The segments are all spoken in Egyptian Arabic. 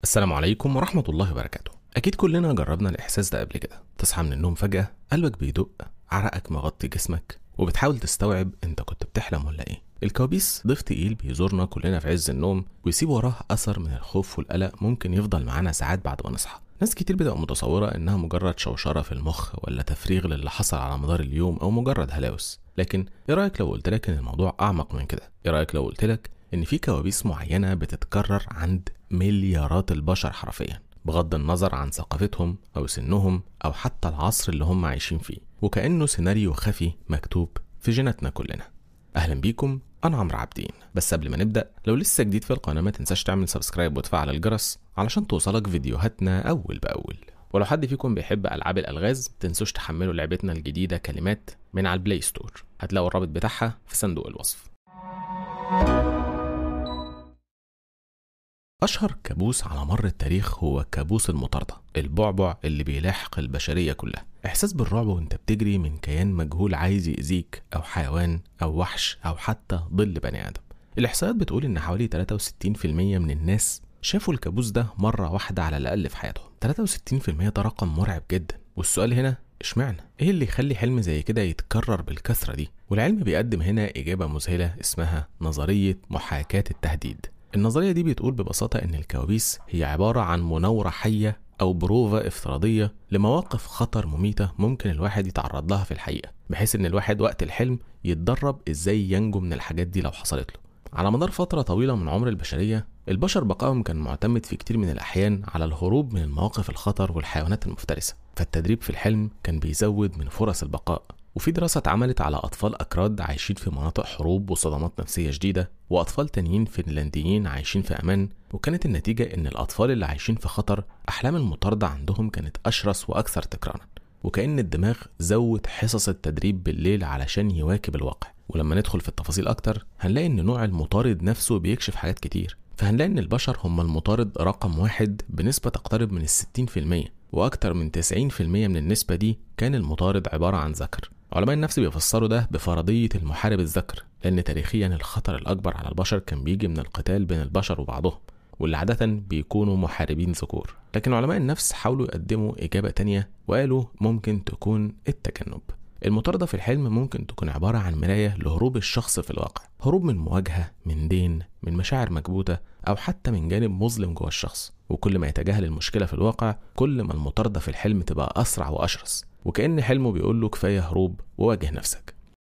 السلام عليكم ورحمة الله وبركاته أكيد كلنا جربنا الإحساس ده قبل كده تصحى من النوم فجأة قلبك بيدق عرقك مغطي جسمك وبتحاول تستوعب أنت كنت بتحلم ولا إيه الكوابيس ضيف تقيل بيزورنا كلنا في عز النوم ويسيب وراه أثر من الخوف والقلق ممكن يفضل معانا ساعات بعد ما نصحى ناس كتير بتبقى متصورة إنها مجرد شوشرة في المخ ولا تفريغ للي حصل على مدار اليوم أو مجرد هلاوس لكن إيه رأيك لو قلت لك إن الموضوع أعمق من كده إيه رأيك لو قلت لك إن في كوابيس معينة بتتكرر عند مليارات البشر حرفيا بغض النظر عن ثقافتهم أو سنهم أو حتى العصر اللي هم عايشين فيه وكأنه سيناريو خفي مكتوب في جيناتنا كلنا أهلا بيكم أنا عمرو عابدين بس قبل ما نبدأ لو لسه جديد في القناة ما تنساش تعمل سبسكرايب وتفعل الجرس علشان توصلك فيديوهاتنا أول بأول ولو حد فيكم بيحب ألعاب الألغاز تنسوش تحملوا لعبتنا الجديدة كلمات من على البلاي ستور هتلاقوا الرابط بتاعها في صندوق الوصف أشهر كابوس على مر التاريخ هو كابوس المطاردة البعبع اللي بيلاحق البشرية كلها إحساس بالرعب وأنت بتجري من كيان مجهول عايز يأذيك أو حيوان أو وحش أو حتى ظل بني آدم الإحصائيات بتقول إن حوالي 63% من الناس شافوا الكابوس ده مرة واحدة على الأقل في حياتهم 63% ده رقم مرعب جدا والسؤال هنا اشمعنى؟ ايه اللي يخلي حلم زي كده يتكرر بالكثرة دي؟ والعلم بيقدم هنا إجابة مذهلة اسمها نظرية محاكاة التهديد النظرية دي بتقول ببساطة إن الكوابيس هي عبارة عن مناورة حية أو بروفة افتراضية لمواقف خطر مميتة ممكن الواحد يتعرض لها في الحقيقة بحيث إن الواحد وقت الحلم يتدرب إزاي ينجو من الحاجات دي لو حصلت له على مدار فترة طويلة من عمر البشرية البشر بقائهم كان معتمد في كتير من الأحيان على الهروب من المواقف الخطر والحيوانات المفترسة فالتدريب في الحلم كان بيزود من فرص البقاء وفي دراسة اتعملت على أطفال أكراد عايشين في مناطق حروب وصدمات نفسية شديدة وأطفال تانيين فنلنديين عايشين في أمان وكانت النتيجة إن الأطفال اللي عايشين في خطر أحلام المطاردة عندهم كانت أشرس وأكثر تكرارا وكأن الدماغ زود حصص التدريب بالليل علشان يواكب الواقع ولما ندخل في التفاصيل أكتر هنلاقي إن نوع المطارد نفسه بيكشف حاجات كتير فهنلاقي إن البشر هم المطارد رقم واحد بنسبة تقترب من الستين في المية وأكتر من 90% من النسبة دي كان المطارد عبارة عن ذكر علماء النفس بيفسروا ده بفرضية المحارب الذكر لأن تاريخيا الخطر الأكبر على البشر كان بيجي من القتال بين البشر وبعضهم واللي عادة بيكونوا محاربين ذكور لكن علماء النفس حاولوا يقدموا إجابة تانية وقالوا ممكن تكون التجنب المطاردة في الحلم ممكن تكون عبارة عن مراية لهروب الشخص في الواقع هروب من مواجهة من دين من مشاعر مكبوتة أو حتى من جانب مظلم جوه الشخص وكل ما يتجاهل المشكلة في الواقع كل ما المطاردة في الحلم تبقى أسرع وأشرس وكأن حلمه بيقول له كفاية هروب وواجه نفسك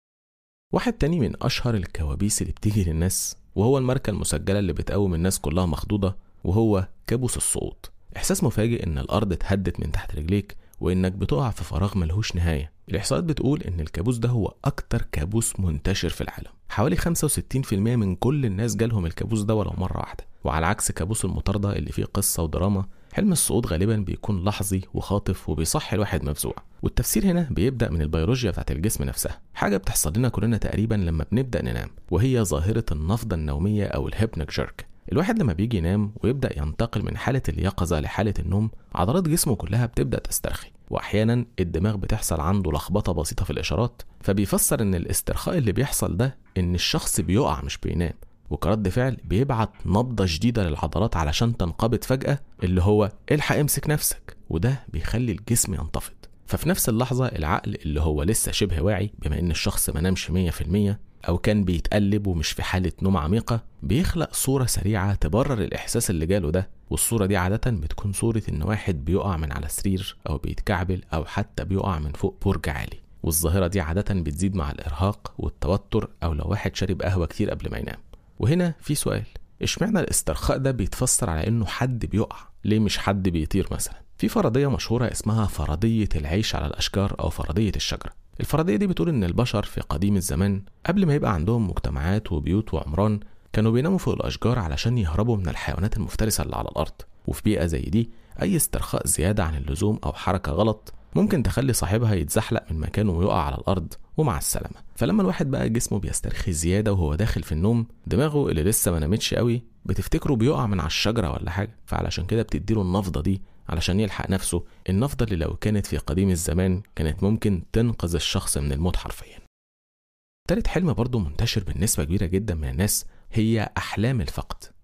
واحد تاني من أشهر الكوابيس اللي بتيجي للناس وهو الماركة المسجلة اللي بتقوم الناس كلها مخضوضة وهو كابوس السقوط إحساس مفاجئ إن الأرض اتهدت من تحت رجليك وإنك بتقع في فراغ ملهوش نهاية الإحصائيات بتقول إن الكابوس ده هو أكتر كابوس منتشر في العالم حوالي 65% من كل الناس جالهم الكابوس ده ولو مرة واحدة وعلى عكس كابوس المطاردة اللي فيه قصة ودراما حلم السقوط غالبا بيكون لحظي وخاطف وبيصحي الواحد مفزوع والتفسير هنا بيبدا من البيولوجيا بتاعت الجسم نفسها حاجه بتحصل لنا كلنا تقريبا لما بنبدا ننام وهي ظاهره النفضه النوميه او الهيبنك جيرك الواحد لما بيجي ينام ويبدا ينتقل من حاله اليقظه لحاله النوم عضلات جسمه كلها بتبدا تسترخي واحيانا الدماغ بتحصل عنده لخبطه بسيطه في الاشارات فبيفسر ان الاسترخاء اللي بيحصل ده ان الشخص بيقع مش بينام وكرد فعل بيبعت نبضة جديدة للعضلات علشان تنقبض فجأة اللي هو الحق امسك نفسك وده بيخلي الجسم ينتفض ففي نفس اللحظة العقل اللي هو لسه شبه واعي بما ان الشخص ما نامش 100% او كان بيتقلب ومش في حالة نوم عميقة بيخلق صورة سريعة تبرر الاحساس اللي جاله ده والصورة دي عادة بتكون صورة ان واحد بيقع من على سرير او بيتكعبل او حتى بيقع من فوق برج عالي والظاهرة دي عادة بتزيد مع الإرهاق والتوتر أو لو واحد شارب قهوة كتير قبل ما ينام وهنا في سؤال اشمعنى الاسترخاء ده بيتفسر على انه حد بيقع ليه مش حد بيطير مثلا في فرضيه مشهوره اسمها فرضيه العيش على الاشجار او فرضيه الشجره الفرضيه دي بتقول ان البشر في قديم الزمان قبل ما يبقى عندهم مجتمعات وبيوت وعمران كانوا بيناموا فوق الاشجار علشان يهربوا من الحيوانات المفترسه اللي على الارض وفي بيئه زي دي اي استرخاء زياده عن اللزوم او حركه غلط ممكن تخلي صاحبها يتزحلق من مكانه ويقع على الارض ومع السلامه فلما الواحد بقى جسمه بيسترخي زياده وهو داخل في النوم دماغه اللي لسه ما نامتش قوي بتفتكره بيقع من على الشجره ولا حاجه فعلشان كده بتديله النفضه دي علشان يلحق نفسه النفضه اللي لو كانت في قديم الزمان كانت ممكن تنقذ الشخص من الموت حرفيا تالت حلم برضه منتشر بنسبة كبيرة جدا من الناس هي أحلام الفقد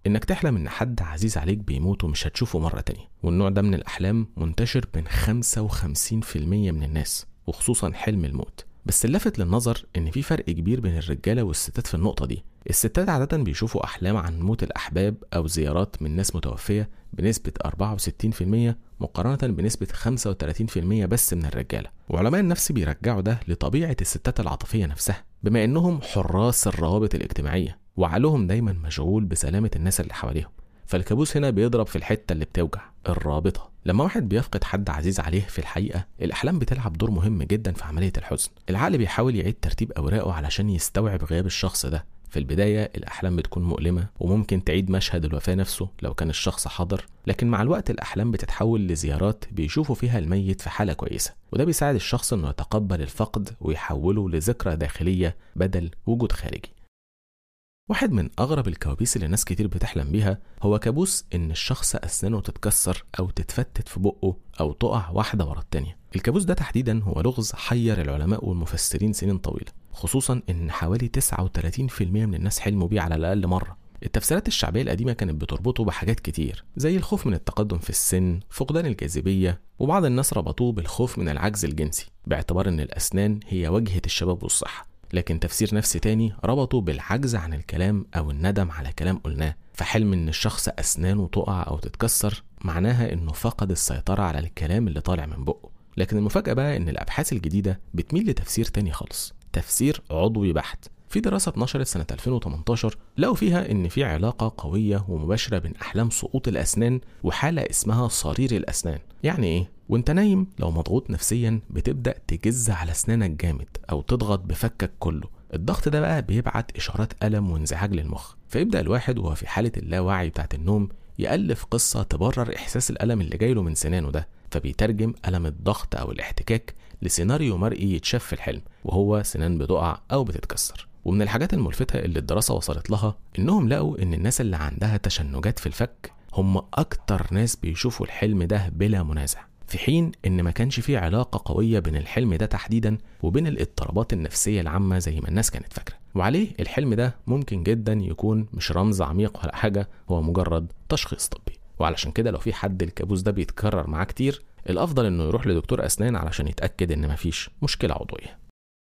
إنك تحلم إن حد عزيز عليك بيموت ومش هتشوفه مرة تانية والنوع ده من الأحلام منتشر بين 55% من الناس وخصوصا حلم الموت بس اللافت للنظر إن في فرق كبير بين الرجالة والستات في النقطة دي الستات عادة بيشوفوا أحلام عن موت الأحباب أو زيارات من ناس متوفية بنسبة 64% مقارنة بنسبة 35% بس من الرجالة وعلماء النفس بيرجعوا ده لطبيعة الستات العاطفية نفسها بما إنهم حراس الروابط الاجتماعية وعقلهم دايما مشغول بسلامة الناس اللي حواليهم فالكابوس هنا بيضرب في الحتة اللي بتوجع الرابطة لما واحد بيفقد حد عزيز عليه في الحقيقة الأحلام بتلعب دور مهم جدا في عملية الحزن العقل بيحاول يعيد ترتيب أوراقه علشان يستوعب غياب الشخص ده في البداية الأحلام بتكون مؤلمة وممكن تعيد مشهد الوفاة نفسه لو كان الشخص حاضر لكن مع الوقت الأحلام بتتحول لزيارات بيشوفوا فيها الميت في حالة كويسة وده بيساعد الشخص إنه يتقبل الفقد ويحوله لذكرى داخلية بدل وجود خارجي واحد من أغرب الكوابيس اللي ناس كتير بتحلم بيها هو كابوس إن الشخص أسنانه تتكسر أو تتفتت في بقه أو تقع واحدة ورا التانية الكابوس ده تحديدا هو لغز حير العلماء والمفسرين سنين طويلة خصوصا إن حوالي 39% من الناس حلموا بيه على الأقل مرة التفسيرات الشعبية القديمة كانت بتربطه بحاجات كتير زي الخوف من التقدم في السن فقدان الجاذبية وبعض الناس ربطوه بالخوف من العجز الجنسي باعتبار إن الأسنان هي واجهة الشباب والصحة لكن تفسير نفسي تاني ربطه بالعجز عن الكلام أو الندم على كلام قلناه فحلم إن الشخص أسنانه تقع أو تتكسر معناها إنه فقد السيطرة على الكلام اللي طالع من بقه لكن المفاجأة بقى إن الأبحاث الجديدة بتميل لتفسير تاني خالص تفسير عضوي بحت في دراسة اتنشرت سنة 2018 لقوا فيها إن في علاقة قوية ومباشرة بين أحلام سقوط الأسنان وحالة اسمها صرير الأسنان يعني إيه؟ وانت نايم لو مضغوط نفسيا بتبدأ تجز على أسنانك جامد أو تضغط بفكك كله الضغط ده بقى بيبعت إشارات ألم وانزعاج للمخ فيبدأ الواحد وهو في حالة اللاوعي بتاعت النوم يألف قصة تبرر إحساس الألم اللي جايله من سنانه ده فبيترجم ألم الضغط أو الاحتكاك لسيناريو مرئي يتشاف في الحلم وهو سنان بتقع أو بتتكسر ومن الحاجات الملفتة اللي الدراسة وصلت لها إنهم لقوا إن الناس اللي عندها تشنجات في الفك هم أكتر ناس بيشوفوا الحلم ده بلا منازع في حين إن ما كانش فيه علاقة قوية بين الحلم ده تحديدا وبين الاضطرابات النفسية العامة زي ما الناس كانت فاكرة وعليه الحلم ده ممكن جدا يكون مش رمز عميق ولا حاجة هو مجرد تشخيص طبي وعلشان كده لو في حد الكابوس ده بيتكرر معاه كتير الأفضل إنه يروح لدكتور أسنان علشان يتأكد إن مفيش مشكلة عضوية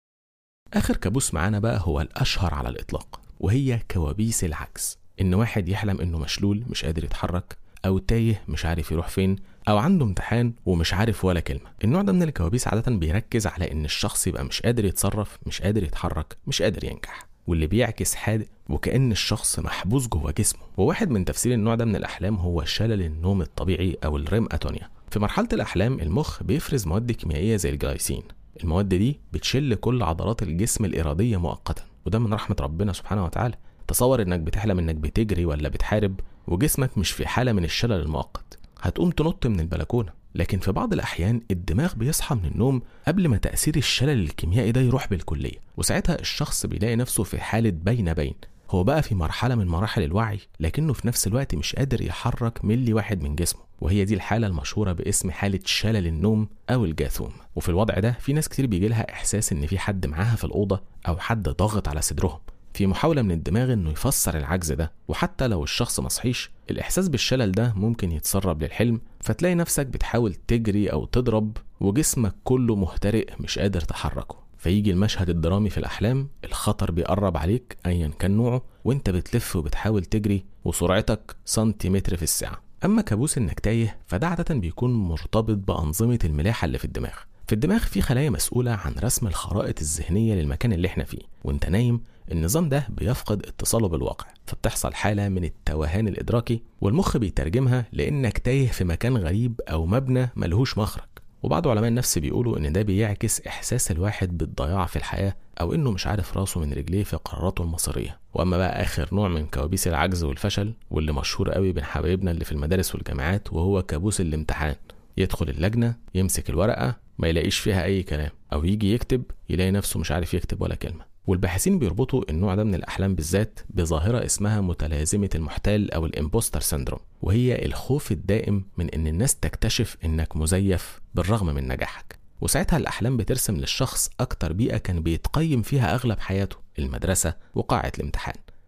آخر كابوس معانا بقى هو الأشهر على الإطلاق وهي كوابيس العجز إن واحد يحلم إنه مشلول مش قادر يتحرك أو تايه مش عارف يروح فين أو عنده امتحان ومش عارف ولا كلمة النوع ده من الكوابيس عادة بيركز على إن الشخص يبقى مش قادر يتصرف مش قادر يتحرك مش قادر ينجح واللي بيعكس حال وكأن الشخص محبوس جوه جسمه وواحد من تفسير النوع ده من الأحلام هو شلل النوم الطبيعي أو الريم أتونيا في مرحلة الأحلام المخ بيفرز مواد كيميائية زي الجلايسين المواد دي بتشل كل عضلات الجسم الإرادية مؤقتا وده من رحمة ربنا سبحانه وتعالى تصور انك بتحلم انك بتجري ولا بتحارب وجسمك مش في حالة من الشلل المؤقت هتقوم تنط من البلكونة لكن في بعض الأحيان الدماغ بيصحى من النوم قبل ما تأثير الشلل الكيميائي ده يروح بالكلية وساعتها الشخص بيلاقي نفسه في حالة بين بين هو بقى في مرحلة من مراحل الوعي لكنه في نفس الوقت مش قادر يحرك ملي واحد من جسمه وهي دي الحالة المشهورة باسم حالة شلل النوم أو الجاثوم وفي الوضع ده في ناس كتير بيجي لها إحساس إن في حد معاها في الأوضة أو حد ضاغط على صدرهم في محاولة من الدماغ إنه يفسر العجز ده وحتى لو الشخص مصحيش الإحساس بالشلل ده ممكن يتسرب للحلم فتلاقي نفسك بتحاول تجري أو تضرب وجسمك كله مهترئ مش قادر تحركه فيجي المشهد الدرامي في الأحلام الخطر بيقرب عليك أيا كان نوعه وانت بتلف وبتحاول تجري وسرعتك سنتيمتر في الساعة أما كابوس إنك تايه فده عادة بيكون مرتبط بأنظمة الملاحة اللي في الدماغ في الدماغ في خلايا مسؤولة عن رسم الخرائط الذهنية للمكان اللي احنا فيه وانت نايم النظام ده بيفقد اتصاله بالواقع فبتحصل حالة من التوهان الإدراكي والمخ بيترجمها لأنك تايه في مكان غريب أو مبنى ملهوش مخرج وبعض علماء النفس بيقولوا إن ده بيعكس إحساس الواحد بالضياع في الحياة أو إنه مش عارف راسه من رجليه في قراراته المصيرية وأما بقى آخر نوع من كوابيس العجز والفشل واللي مشهور قوي بين حبايبنا اللي في المدارس والجامعات وهو كابوس الامتحان يدخل اللجنة يمسك الورقة ما يلاقيش فيها أي كلام أو يجي يكتب يلاقي نفسه مش عارف يكتب ولا كلمة والباحثين بيربطوا النوع ده من الأحلام بالذات بظاهرة اسمها متلازمة المحتال أو الإمبوستر سيندروم وهي الخوف الدائم من إن الناس تكتشف إنك مزيف بالرغم من نجاحك وساعتها الأحلام بترسم للشخص أكتر بيئة كان بيتقيم فيها أغلب حياته المدرسة وقاعة الامتحان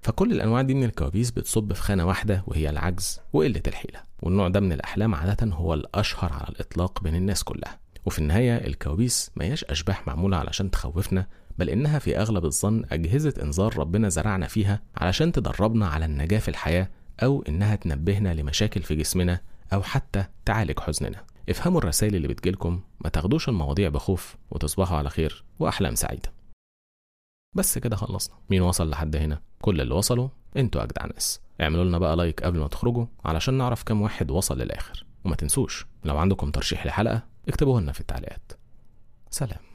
فكل الأنواع دي من الكوابيس بتصب في خانة واحدة وهي العجز وقلة الحيلة والنوع ده من الأحلام عادة هو الأشهر على الإطلاق بين الناس كلها وفي النهاية الكوابيس ما هياش أشباح معمولة علشان تخوفنا بل إنها في أغلب الظن أجهزة إنذار ربنا زرعنا فيها علشان تدربنا على النجاة في الحياة أو إنها تنبهنا لمشاكل في جسمنا أو حتى تعالج حزننا افهموا الرسائل اللي بتجيلكم ما تاخدوش المواضيع بخوف وتصبحوا على خير وأحلام سعيدة بس كده خلصنا مين وصل لحد هنا كل اللي وصلوا انتوا أجدع ناس اعملوا لنا بقى لايك قبل ما تخرجوا علشان نعرف كم واحد وصل للآخر وما تنسوش لو عندكم ترشيح لحلقة اكتبوه لنا في التعليقات سلام